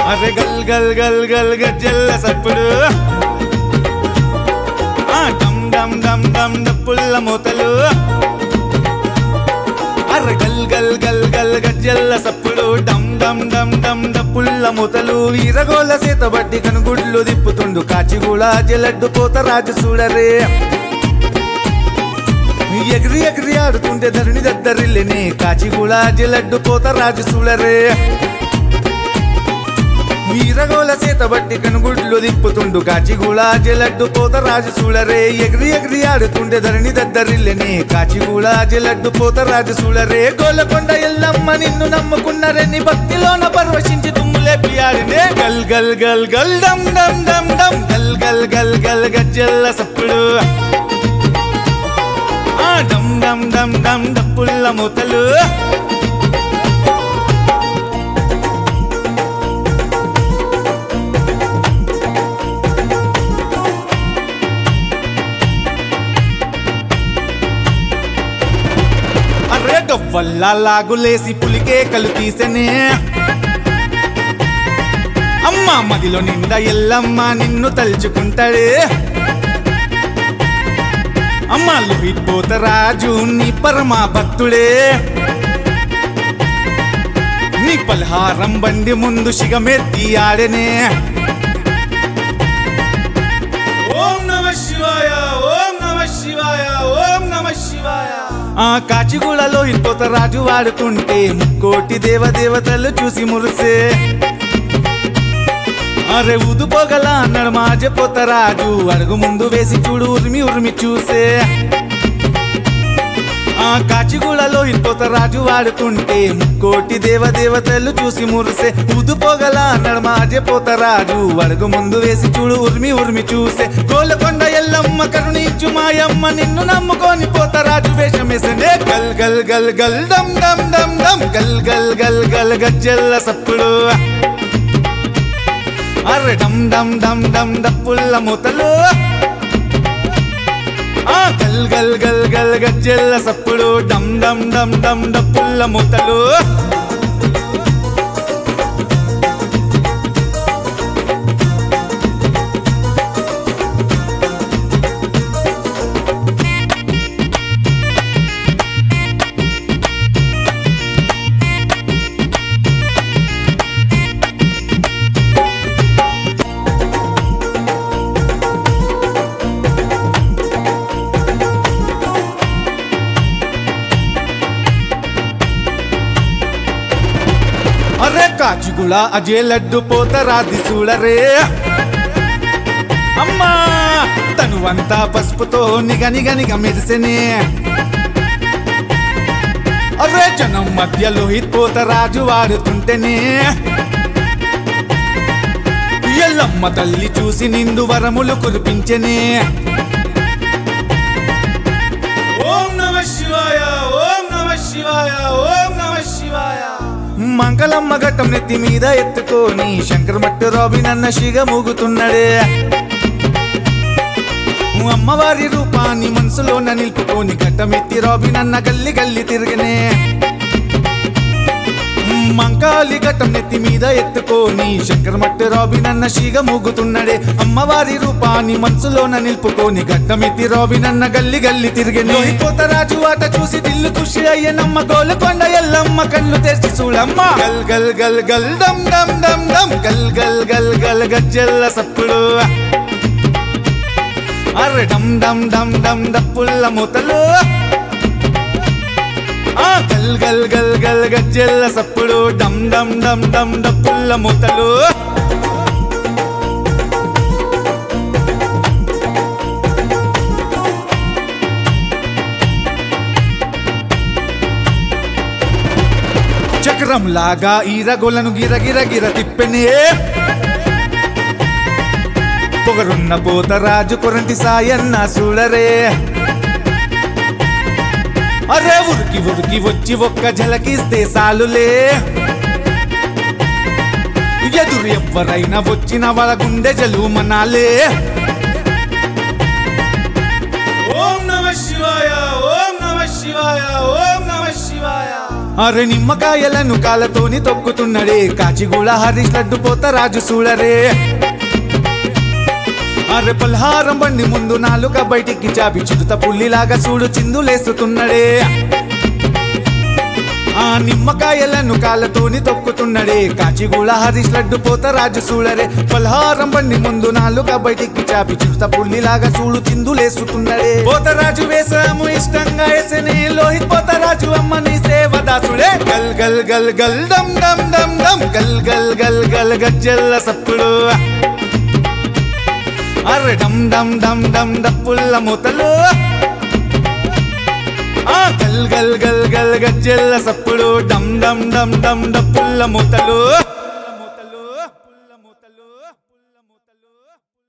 అరే గల్ గల్ గల్ గల్ గజ్జల్ల సప్పుడు ఆ డమ్ డమ్ డమ్ డమ్ డప్పుల్ల మూతలు అర్ర గల్ గల్ గల్ గల్ గజ్జల్ల సప్పుడు డమ్ డమ్ డమ్ డమ్ డప్పుల్ల మూతలు వీరగోల సీత బట్టి కనుగుడ్లు దిప్పుతుండు కాచిగూడ జలడ్డు పోత రాజు చూడరే ఎగిరి ఎగిరి ఆడుతుంటే ధరణి దద్దరిల్లిని కాచిగూడ జలడ్డు పోత రాజు చూడరే వీరగోల సీత బట్టి కనుగుడ్లు దిప్పుతుండు కాచిగూడ జలడ్డు పోత రాజు చూడరే ఎగిరి ఎగిరి ఆడుతుండే ధరణి దద్దరిల్లని కాచిగూడ జలడ్డు పోత రాజు చూడరే గోలకొండ ఎల్లమ్మ నిన్ను నమ్ముకున్నరే నీ భక్తిలోన పరవశించి దుమ్ములేపి ఆడినే గల్ గల్ గల్ గల్ డమ్ డమ్ డమ్ డమ్ గల్ గల్ గల్ గల్ గజ్జల్ల సప్పుడు ఆ డమ్ డమ్ డమ్ డమ్ డప్పుల్ల మూతలు అరే గవ్వల్ల లాగులేసి పులికే కలు తీసెనే అమ్మ మదిలో నిండా ఎల్లమ్మ నిన్ను తలుచుకుంటాడే అమ్మ లోహిత్ పోతరాజు నీ పరమా భక్తుడే నీ పలహారం బండి ముందు శిగమెత్తి ఆడనే ఓం నమ శివాయ ఓం నమ శివాయ ఓం నమ శివాయ ఆ కాచిగూడలో ఇంకొత రాజు వాడుతుంటే ముక్కోటి దేవదేవతలు చూసి మురిసే అరే ఊదు పొగల అన్నాడు మాజపోత రాజు అడుగు ముందు వేసి చూడు ఉరిమి ఉరిమి చూసే ఆ కాచిగూడలో ఇంకొత రాజు వాడుతుంటే ముక్కోటి దేవదేవతలు చూసి మురిసే ఊదు పొగల అన్నాడు మాజపోత రాజు అడుగు ముందు వేసి చూడు ఉరిమి ఉరిమి చూసే గోలకొండ ఎల్లమ్మ కరుణించు మాయమ్మ నిన్ను నమ్ముకొని పోత రాజు వేషమేసనే గల్ గల్ గల్ గల్ డమ్ డమ్ డమ్ డమ్ గల్ గల్ గల్ గల్ గజ్జల్ల సప్పుడు అర్రె డమ్ డమ్ డమ్ డమ్ డప్పుల్ల మూతలు ఆ గల్ గల్ గల్ గల్ గజ్జెల్ల సప్పుడు డమ్ డమ్ డమ్ డమ్ డప్పుల్ల మూతలు అరే కాచిగుళ అజే లడ్డు పోత రాది చూడరే అమ్మా తనువంతా పసుపుతో నిగ నిగ నిగ మెరిసెనే అరే జనం మధ్య లోహిత్ పోత రాజు వాడుతుంటేనే ఎల్లమ్మ తల్లి చూసి నిండు వరములు కురిపించెనే ఓం నమ శివాయ ఓం నమ శివాయ ఓం నమ శివాయ మంగళమ్మ ఘట్టం నెత్తి మీద ఎత్తుకొని శంకర్ మట్టు రాబినన్న శిగ మూగుతున్నాడే అమ్మవారి రూపాన్ని మనసులోన నిలుపుకొని ఘట్టమెత్తి రాబినన్న గల్లి గల్లి తిరిగనే మంకాలి ఘట్టం నెత్తి మీద ఎత్తుకొని శంకర్ మట్టి రాబినన్న శీగ మూగుతున్నాడే అమ్మవారి రూపాన్ని మనసులోన నిలుపుకొని గడ్డమెత్తి రాబినన్న గల్లి గల్లి తిరిగి పోత రాజు ఆట చూసి దిల్లు ఖుషి అయ్యనమ్మ గోలుకొండ ఎల్లమ్మ కళ్ళు తెరిచి చూడమ్మ గల్ గల్ గల్ గల్ డమ్ డమ్ డమ్ డమ్ గల్ గల్ గల్ గల్ గజ్జల్ల సప్పుడు అర్రె డమ్ డమ్ డమ్ డమ్ డప్పుల్ల మూతలు ఆ గల్ గల్ గల్ గల్ గజ్జెల్ల సప్పుడు డమ్ డమ్ డమ్ డమ్ డప్పుల్ల మూతలు చక్రం లాగా ఈరగోలను గిర గిర గిర తిప్పెనే పొగరున్న పోత రాజు కొరంటి సాయన్న చూడరే అరే ఉరికి ఉరికి వచ్చి ఒక్క జలకిస్తే సాలులే ఎదురు ఎవ్వరైనా వచ్చిన వాళ్ళ గుండె జలు మనాలే ఓం నమ శివాయ ఓం నమ శివాయ ఓం నమ శివాయ అరే నిమ్మకాయలను కాళ్ళతోని తొక్కుతున్నడే కాచిగూడ హరీష్ లడ్డు పోత రాజు చూడరే అరే పల్హారం బండి ముందు నాలుక బయటికి చాపి చిరుత పుల్లిలాగా చూడు చిందులేస్తున్నడే ఆ నిమ్మకాయలను కాళ్ళతోని తొక్కుతున్నడే కాచిగూడ హరీష్ లడ్డు పోత రాజు చూడరే పల్హారం బండి ముందు నాలుక బయటికి చాపి చిరుత పుల్లిలాగా చూడు చిందులేస్తున్నడే పోతరాజు వేసాము ఇష్టంగా వేసనే లోహిత్ పోతరాజు అమ్మని సేవదాసుడే గల్ గల్ గల్ గల్ దమ్ దమ్ దమ్ దమ్ గల్ గల్ గల్ గల్ గజ్జల్ల సప్పుడు అర్రె డమ్ డమ్ డమ్ డమ్ డప్పుల్ల మూతలు ఆ గల్ గల్ గల్ గల్ గజ్జెల్ల సప్పుడు డమ్ డమ్ డమ్ డమ్ డప్పుల్ల మూతలు